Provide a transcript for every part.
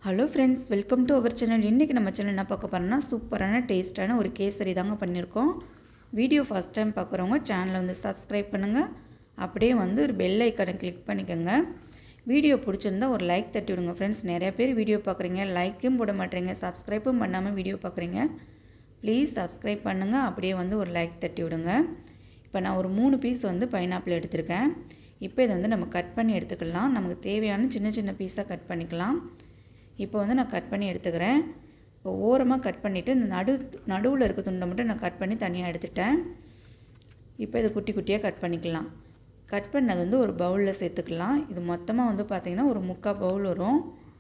hello friends welcome to our channel இன்றைக்கி நம்ம channel என்ன பார்க்க போகிறோம்னா சூப்பரான டேஸ்ட்டான ஒரு கேசரி தாங்க பண்ணியிருக்கோம் வீடியோ ஃபஸ்ட் டைம் பார்க்குறவங்க சேனலை வந்து சப்ஸ்கிரைப் பண்ணுங்கள் அப்படியே வந்து ஒரு பெல் ஐக்கனை கிளிக் பண்ணிக்கோங்க வீடியோ பிடிச்சிருந்தா ஒரு லைக் தட்டி விடுங்க ஃப்ரெண்ட்ஸ் நிறைய பேர் வீடியோ பார்க்குறீங்க லைக்கும் போட மாட்டேறீங்க சப்ஸ்கிரைப்பும் பண்ணாமல் வீடியோ பார்க்குறீங்க ப்ளீஸ் சப்ஸ்கிரைப் பண்ணுங்கள் அப்படியே வந்து ஒரு லைக் தட்டி விடுங்க இப்போ நான் ஒரு மூணு பீஸ் வந்து பைனாப்பிள் எடுத்திருக்கேன் இப்போ இதை வந்து நம்ம கட் பண்ணி எடுத்துக்கலாம் நமக்கு தேவையான சின்ன சின்ன பீஸாக கட் பண்ணிக்கலாம் இப்போ வந்து நான் கட் பண்ணி எடுத்துக்கிறேன் இப்போ ஓரமாக கட் பண்ணிவிட்டு இந்த நடு நடுவில் இருக்க துண்டை மட்டும் நான் கட் பண்ணி தனியாக எடுத்துட்டேன் இப்போ இதை குட்டி குட்டியாக கட் பண்ணிக்கலாம் கட் பண்ணது வந்து ஒரு பவுலில் சேர்த்துக்கலாம் இது மொத்தமாக வந்து பார்த்திங்கன்னா ஒரு முக்கால் பவுல் வரும்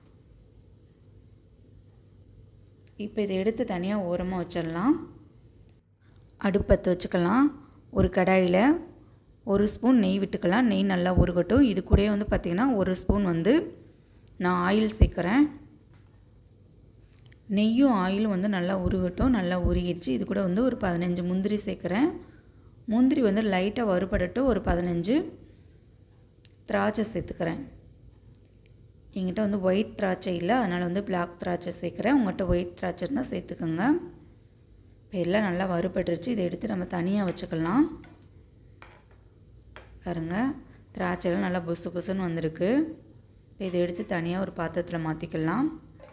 இப்போ இதை எடுத்து தனியாக ஓரமாக வச்சிடலாம் அடுப்பத்தை வச்சுக்கலாம் ஒரு கடாயில் ஒரு ஸ்பூன் நெய் விட்டுக்கலாம் நெய் நல்லா உருகட்டும் இது கூடயே வந்து பார்த்திங்கன்னா ஒரு ஸ்பூன் வந்து நான் ஆயில் சேர்க்குறேன் நெய்யும் ஆயிலும் வந்து நல்லா உருகட்டும் நல்லா உருகிடுச்சு இது கூட வந்து ஒரு பதினஞ்சு முந்திரி சேர்க்குறேன் முந்திரி வந்து லைட்டாக வறுபடட்டும் ஒரு பதினஞ்சு திராட்சை சேர்த்துக்கிறேன் எங்கிட்ட வந்து ஒயிட் திராட்சை இல்லை அதனால் வந்து பிளாக் திராட்சை சேர்க்குறேன் உங்கள்கிட்ட ஒயிட் திராட்சை இருந்தால் சேர்த்துக்கோங்க இப்போ எல்லாம் நல்லா வறுபட்டுருச்சு இதை எடுத்து நம்ம தனியாக வச்சுக்கலாம் பாருங்க திராட்சைலாம் நல்லா புசு புசுன்னு வந்திருக்கு இப்போ இதை எடுத்து தனியாக ஒரு பாத்திரத்தில் மாற்றிக்கலாம்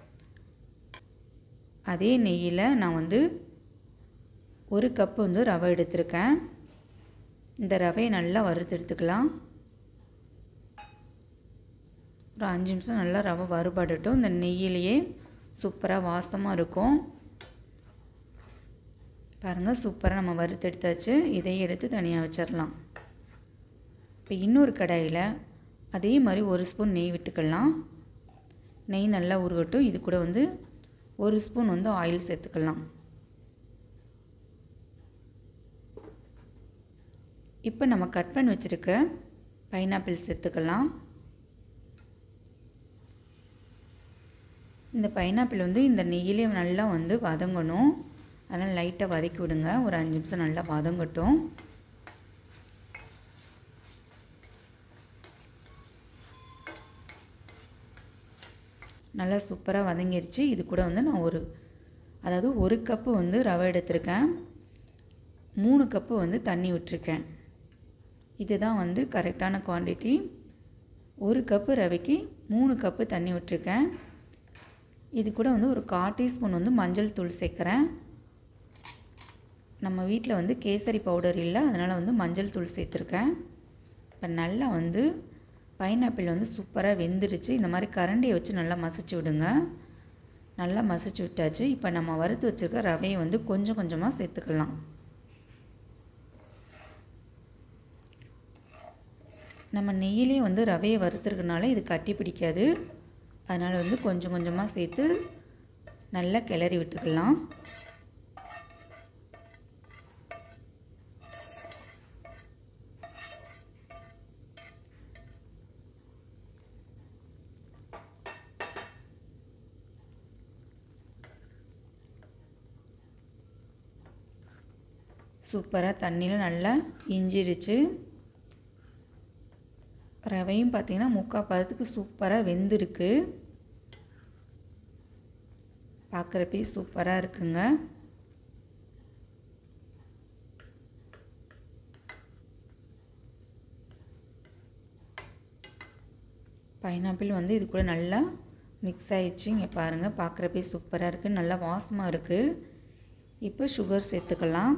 அதே நெய்யில் நான் வந்து ஒரு கப்பு வந்து ரவை எடுத்திருக்கேன் இந்த ரவையை நல்லா வறுத்து எடுத்துக்கலாம் ஒரு அஞ்சு நிமிஷம் நல்லா ரவை வறுபடட்டும் இந்த நெய்யிலேயே சூப்பராக வாசமாக இருக்கும் பாருங்கள் சூப்பராக நம்ம வறுத்து எடுத்தாச்சு இதையும் எடுத்து தனியாக வச்சிடலாம் இப்போ இன்னொரு கடாயில் அதே மாதிரி ஒரு ஸ்பூன் நெய் விட்டுக்கலாம் நெய் நல்லா உருகட்டும் இது கூட வந்து ஒரு ஸ்பூன் வந்து ஆயில் சேர்த்துக்கலாம் இப்போ நம்ம கட் பண்ணி வச்சுருக்க பைனாப்பிள் சேர்த்துக்கலாம் இந்த பைனாப்பிள் வந்து இந்த நெய்யிலே நல்லா வந்து வதங்கணும் அதனால் லைட்டாக வதக்கி விடுங்க ஒரு அஞ்சு நிமிஷம் நல்லா வதங்கட்டும் நல்லா சூப்பராக வதங்கிருச்சு இது கூட வந்து நான் ஒரு அதாவது ஒரு கப்பு வந்து ரவை எடுத்திருக்கேன் மூணு கப்பு வந்து தண்ணி விட்டுருக்கேன் இதுதான் வந்து கரெக்டான குவான்டிட்டி ஒரு கப்பு ரவைக்கு மூணு கப்பு தண்ணி விட்டுருக்கேன் இது கூட வந்து ஒரு கால் டீஸ்பூன் வந்து மஞ்சள் தூள் சேர்க்குறேன் நம்ம வீட்டில் வந்து கேசரி பவுடர் இல்லை அதனால் வந்து மஞ்சள் தூள் சேர்த்துருக்கேன் இப்போ நல்லா வந்து பைனாப்பிள் வந்து சூப்பராக வெந்துருச்சு இந்த மாதிரி கரண்டியை வச்சு நல்லா மசிச்சு விடுங்க நல்லா மசிச்சு விட்டாச்சு இப்போ நம்ம வறுத்து வச்சுருக்க ரவையை வந்து கொஞ்சம் கொஞ்சமாக சேர்த்துக்கலாம் நம்ம நெய்யிலே வந்து ரவையை வறுத்துருக்கனால இது கட்டி பிடிக்காது அதனால் வந்து கொஞ்சம் கொஞ்சமாக சேர்த்து நல்லா கிளறி விட்டுக்கலாம் சூப்பராக தண்ணியில் நல்லா இஞ்சிருச்சு ரவையும் பார்த்திங்கன்னா முக்கால் பதத்துக்கு சூப்பராக வெந்திருக்கு பார்க்குறப்பே சூப்பராக இருக்குங்க பைனாப்பிள் வந்து இது கூட நல்லா மிக்ஸ் ஆயிடுச்சு இங்கே பாருங்கள் பார்க்குறப்பே சூப்பராக இருக்குது நல்லா வாசமாக இருக்குது இப்போ சுகர் சேர்த்துக்கலாம்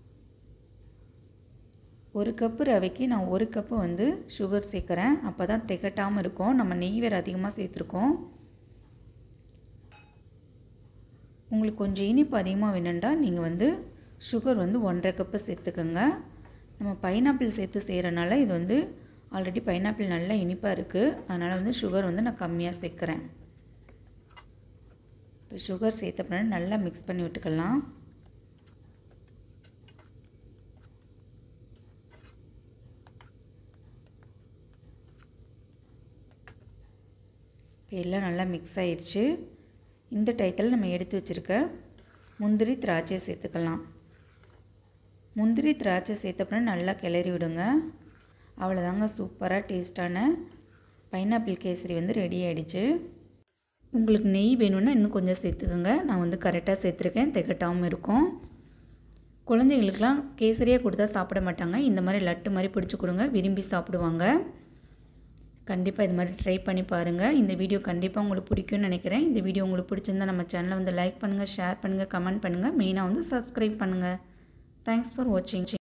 ஒரு கப்பு ரவைக்கு நான் ஒரு கப்பு வந்து சுகர் சேர்க்குறேன் அப்போ தான் திகட்டாமல் இருக்கும் நம்ம நெய் வேறு அதிகமாக சேர்த்துருக்கோம் உங்களுக்கு கொஞ்சம் இனிப்பு அதிகமாக வேணுண்டா நீங்கள் வந்து சுகர் வந்து ஒன்றரை கப்பு சேர்த்துக்கோங்க நம்ம பைனாப்பிள் சேர்த்து செய்கிறனால இது வந்து ஆல்ரெடி பைனாப்பிள் நல்லா இனிப்பாக இருக்குது அதனால் வந்து சுகர் வந்து நான் கம்மியாக சேர்க்குறேன் இப்போ சுகர் சேர்த்த பின்னாடி நல்லா மிக்ஸ் பண்ணி விட்டுக்கலாம் இப்போ எல்லாம் நல்லா மிக்ஸ் ஆயிடுச்சு இந்த டயத்தில் நம்ம எடுத்து வச்சுருக்க முந்திரி திராட்சை சேர்த்துக்கலாம் முந்திரி திராட்சை சேர்த்தப்பறம் நல்லா கிளறி விடுங்க அவ்வளோதாங்க சூப்பராக டேஸ்ட்டான பைனாப்பிள் கேசரி வந்து ரெடி ஆகிடுச்சு உங்களுக்கு நெய் வேணும்னா இன்னும் கொஞ்சம் சேர்த்துக்கோங்க நான் வந்து கரெக்டாக சேர்த்துருக்கேன் திகட்டாமல் இருக்கும் குழந்தைங்களுக்கெலாம் கேசரியாக கொடுத்தா சாப்பிட மாட்டாங்க இந்த மாதிரி லட்டு மாதிரி பிடிச்சி கொடுங்க விரும்பி சாப்பிடுவாங்க கண்டிப்பாக இது மாதிரி ட்ரை பண்ணி பாருங்கள் இந்த வீடியோ கண்டிப்பாக உங்களுக்கு பிடிக்கும்னு நினைக்கிறேன் இந்த வீடியோ உங்களுக்கு பிடிச்சிருந்தா நம்ம சேனலை வந்து லைக் பண்ணுங்கள் ஷேர் பண்ணுங்கள் கமெண்ட் பண்ணுங்கள் மெயினாக வந்து சப்ஸ்கிரைப் பண்ணுங்கள் தேங்க்ஸ் ஃபார் வாட்சிங்